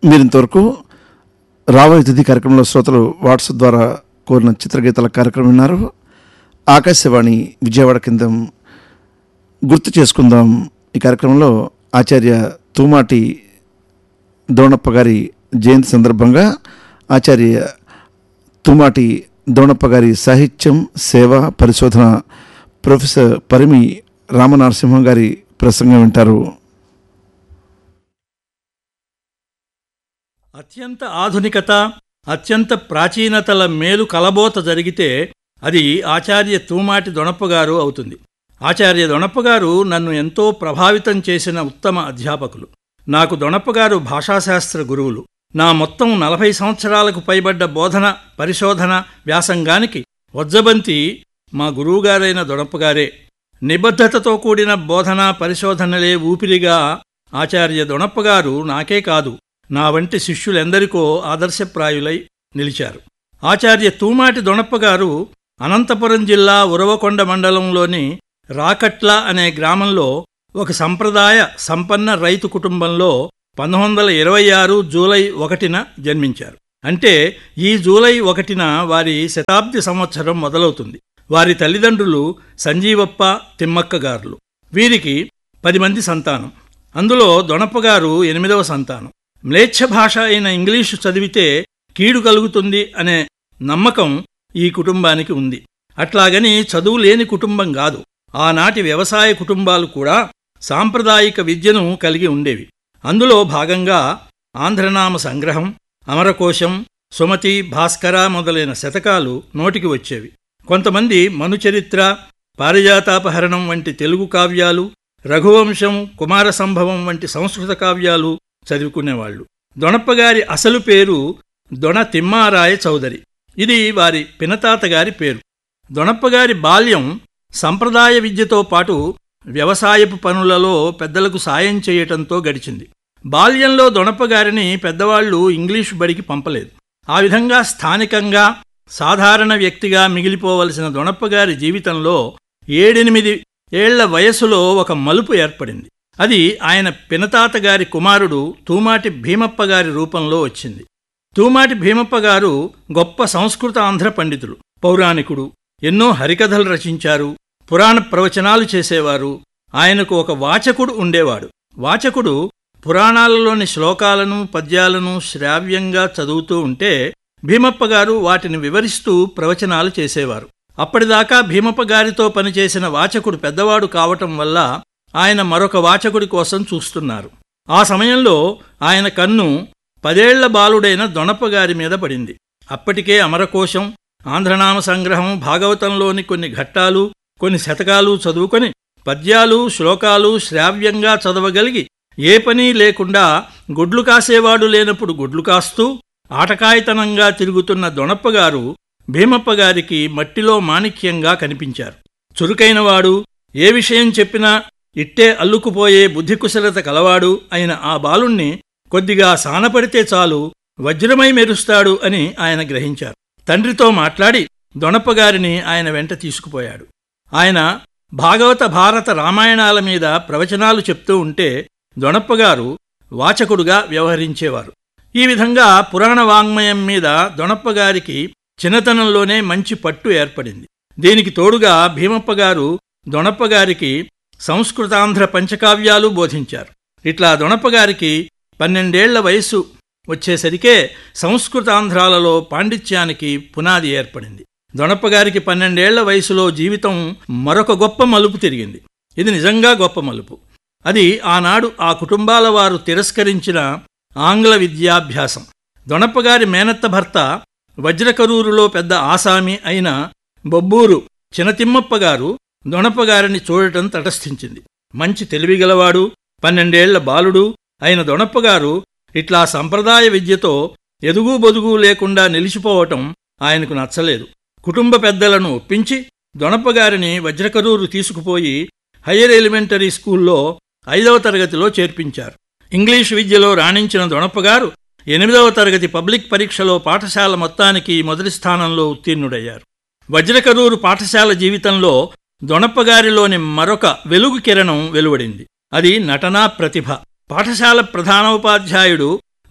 మీరు ఇంతవరకు రాబోయే తిథి కార్యక్రమంలో శ్రోతలు వాట్సాప్ ద్వారా కోరిన చిత్రగీతాల కార్యక్రమం విన్నారు ఆకాశవాణి విజయవాడ కిందం గుర్తు చేసుకుందాం ఈ కార్యక్రమంలో ఆచార్య తూమాటి దోణప్ప గారి జయంతి సందర్భంగా ఆచార్య తుమాటి దోణప్ప గారి సాహిత్యం సేవ పరిశోధన ప్రొఫెసర్ పరిమి రామనరసింహం గారి ప్రసంగం వింటారు అత్యంత ఆధునికత అత్యంత ప్రాచీనతల మేలు కలబోత జరిగితే అది ఆచార్య తూమాటి దొణప్ప గారు అవుతుంది ఆచార్య దొణప్ప గారు నన్ను ఎంతో ప్రభావితం చేసిన ఉత్తమ అధ్యాపకులు నాకు దొణప్ప గారు భాషాశాస్త్ర గురువులు నా మొత్తం నలభై సంవత్సరాలకు పైబడ్డ బోధన పరిశోధన వ్యాసంగానికి వజ్జబంతి మా గురువుగారైన దొణప్పగారే నిబద్ధతతో కూడిన బోధన పరిశోధనలే ఊపిరిగా ఆచార్య దొణప్పగారు నాకే కాదు నా వంటి శిష్యులెందరికో ఆదర్శప్రాయులై నిలిచారు ఆచార్య తూమాటి దొణప్పగారు అనంతపురం జిల్లా ఉరవకొండ మండలంలోని రాకట్ల అనే గ్రామంలో ఒక సంప్రదాయ సంపన్న రైతు కుటుంబంలో పంతొమ్మిది వందల ఇరవై ఆరు జూలై ఒకటిన జన్మించారు అంటే ఈ జూలై ఒకటిన వారి శతాబ్ది సంవత్సరం మొదలవుతుంది వారి తల్లిదండ్రులు సంజీవప్ప తిమ్మక్క గారులు వీరికి పది మంది సంతానం అందులో దొణప్పగారు ఎనిమిదవ సంతానం మ్లేచ్ఛ భాష అయిన ఇంగ్లీషు చదివితే కీడు కలుగుతుంది అనే నమ్మకం ఈ కుటుంబానికి ఉంది అట్లాగని చదువు లేని కుటుంబం కాదు ఆనాటి వ్యవసాయ కుటుంబాలు కూడా సాంప్రదాయిక విద్యను కలిగి ఉండేవి అందులో భాగంగా ఆంధ్రనామ సంగ్రహం అమరకోశం సుమతి భాస్కర మొదలైన శతకాలు నోటికి వచ్చేవి కొంతమంది మనుచరిత్ర పారిజాతాపహరణం వంటి తెలుగు కావ్యాలు రఘువంశం కుమార సంభవం వంటి సంస్కృత కావ్యాలు చదువుకునేవాళ్లు దొణప్పగారి అసలు పేరు దొణ తిమ్మారాయ చౌదరి ఇది వారి పినతాతగారి పేరు దొణప్పగారి బాల్యం సంప్రదాయ విద్యతో పాటు వ్యవసాయపు పనులలో పెద్దలకు సాయం చేయటంతో గడిచింది బాల్యంలో దొణప్పగారిని పెద్దవాళ్లు ఇంగ్లీషు బడికి పంపలేదు ఆ విధంగా స్థానికంగా సాధారణ వ్యక్తిగా మిగిలిపోవలసిన దొణప్పగారి జీవితంలో ఏడెనిమిది ఏళ్ల వయసులో ఒక మలుపు ఏర్పడింది అది ఆయన పినతాతగారి కుమారుడు తూమాటి భీమప్ప గారి రూపంలో వచ్చింది తూమాటి భీమప్ప గారు గొప్ప సంస్కృత ఆంధ్ర పండితులు పౌరాణికుడు ఎన్నో హరికథలు రచించారు పురాణ ప్రవచనాలు చేసేవారు ఆయనకు ఒక వాచకుడు ఉండేవాడు వాచకుడు పురాణాలలోని శ్లోకాలను పద్యాలను శ్రావ్యంగా చదువుతూ ఉంటే భీమప్ప గారు వాటిని వివరిస్తూ ప్రవచనాలు చేసేవారు అప్పటిదాకా భీమప్ప గారితో పనిచేసిన వాచకుడు పెద్దవాడు కావటం వల్ల ఆయన మరొక వాచకుడి కోసం చూస్తున్నారు ఆ సమయంలో ఆయన కన్ను పదేళ్ల బాలుడైన దొణప్పగారి మీద పడింది అప్పటికే అమరకోశం ఆంధ్రనామ సంగ్రహం భాగవతంలోని కొన్ని ఘట్టాలు కొన్ని శతకాలు చదువుకొని పద్యాలు శ్లోకాలు శ్రావ్యంగా చదవగలిగి ఏ పని లేకుండా గుడ్లు కాసేవాడు లేనప్పుడు గుడ్లు కాస్తూ ఆటకాయితనంగా తిరుగుతున్న దొణప్పగారు భీమప్పగారికి మట్టిలో మాణిక్యంగా కనిపించారు చురుకైనవాడు ఏ విషయం చెప్పినా ఇట్టే అల్లుకుపోయే బుద్ధికుశలత కలవాడు అయిన ఆ బాలుణ్ణి కొద్దిగా సానపడితే చాలు వజ్రమై మెరుస్తాడు అని ఆయన గ్రహించారు తండ్రితో మాట్లాడి దొణప్పగారిని ఆయన వెంట తీసుకుపోయాడు ఆయన భాగవత భారత రామాయణాల మీద ప్రవచనాలు చెప్తూ ఉంటే దొణప్పగారు వాచకుడుగా వ్యవహరించేవారు ఈ విధంగా పురాణ వాంగ్మయం మీద దొణప్పగారికి చిన్నతనంలోనే మంచి పట్టు ఏర్పడింది దీనికి తోడుగా భీమప్పగారు దొణప్పగారికి సంస్కృతాంధ్ర పంచకావ్యాలు బోధించారు ఇట్లా దొణప్పగారికి పన్నెండేళ్ల వయసు వచ్చేసరికే సంస్కృతాంధ్రాలలో పాండిత్యానికి పునాది ఏర్పడింది దొణప్పగారికి పన్నెండేళ్ల వయసులో జీవితం మరొక గొప్ప మలుపు తిరిగింది ఇది నిజంగా గొప్ప మలుపు అది ఆనాడు ఆ కుటుంబాల వారు తిరస్కరించిన ఆంగ్ల విద్యాభ్యాసం దొణప్పగారి మేనత్త భర్త వజ్రకరూరులో పెద్ద ఆసామి అయిన బొబ్బూరు చినతిమ్మప్ప గారు దొణప్పగారిని చూడటం తటస్థించింది మంచి తెలివిగలవాడు పన్నెండేళ్ల బాలుడు అయిన దొణప్పగారు ఇట్లా సంప్రదాయ విద్యతో ఎదుగు బొదుగు లేకుండా నిలిచిపోవటం ఆయనకు నచ్చలేదు కుటుంబ పెద్దలను ఒప్పించి దొణప్పగారిని వజ్రకరూరు తీసుకుపోయి హయ్యర్ ఎలిమెంటరీ స్కూల్లో ఐదవ తరగతిలో చేర్పించారు ఇంగ్లీష్ విద్యలో రాణించిన దొణప్పగారు ఎనిమిదవ తరగతి పబ్లిక్ పరీక్షలో పాఠశాల మొత్తానికి మొదటి స్థానంలో ఉత్తీర్ణుడయ్యారు వజ్రకరూరు పాఠశాల జీవితంలో దొణప్పగారిలోని మరొక వెలుగు కిరణం వెలువడింది అది నటనా ప్రతిభ పాఠశాల ప్రధానోపాధ్యాయుడు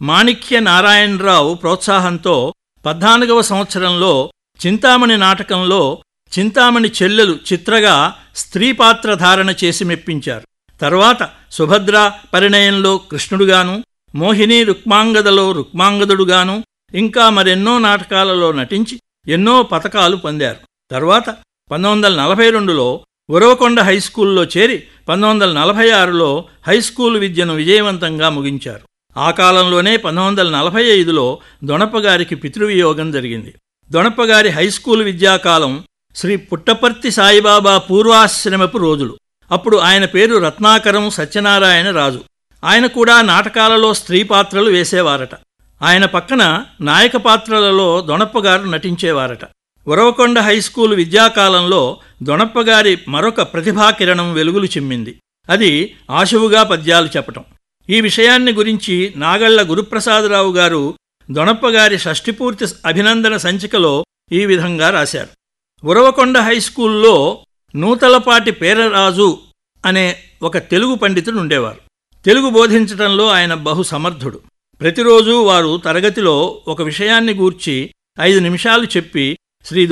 మాణిక్య నారాయణరావు ప్రోత్సాహంతో పద్నాలుగవ సంవత్సరంలో చింతామణి నాటకంలో చింతామణి చెల్లెలు చిత్రగా స్త్రీ పాత్ర ధారణ చేసి మెప్పించారు తర్వాత సుభద్ర పరిణయంలో కృష్ణుడుగాను మోహిని రుక్మాంగదలో రుక్మాంగదుడుగాను ఇంకా మరెన్నో నాటకాలలో నటించి ఎన్నో పతకాలు పొందారు తర్వాత పంతొమ్మిది వందల నలభై రెండులో ఉరవకొండ హైస్కూల్లో చేరి పంతొమ్మిది వందల నలభై ఆరులో హైస్కూల్ విద్యను విజయవంతంగా ముగించారు ఆ కాలంలోనే పంతొమ్మిది వందల నలభై ఐదులో దొణపగారికి పితృవియోగం జరిగింది దొణపగారి హైస్కూల్ విద్యాకాలం శ్రీ పుట్టపర్తి సాయిబాబా పూర్వాశ్రమపు రోజులు అప్పుడు ఆయన పేరు రత్నాకరం సత్యనారాయణ రాజు ఆయన కూడా నాటకాలలో స్త్రీ పాత్రలు వేసేవారట ఆయన పక్కన నాయక పాత్రలలో దొణప్పగారు నటించేవారట ఉరవకొండ హైస్కూల్ విద్యాకాలంలో దొణప్పగారి మరొక ప్రతిభాకిరణం వెలుగులు చిమ్మింది అది ఆశువుగా పద్యాలు చెప్పటం ఈ విషయాన్ని గురించి నాగళ్ల గురుప్రసాదరావు గారు దొణప్పగారి షష్ఠిపూర్తి అభినందన సంచికలో ఈ విధంగా రాశారు ఉరవకొండ హైస్కూల్లో నూతలపాటి పేరరాజు అనే ఒక తెలుగు పండితుడు ఉండేవారు తెలుగు బోధించటంలో ఆయన బహు సమర్థుడు ప్రతిరోజు వారు తరగతిలో ఒక విషయాన్ని గూర్చి ఐదు నిమిషాలు చెప్పి శ్రీ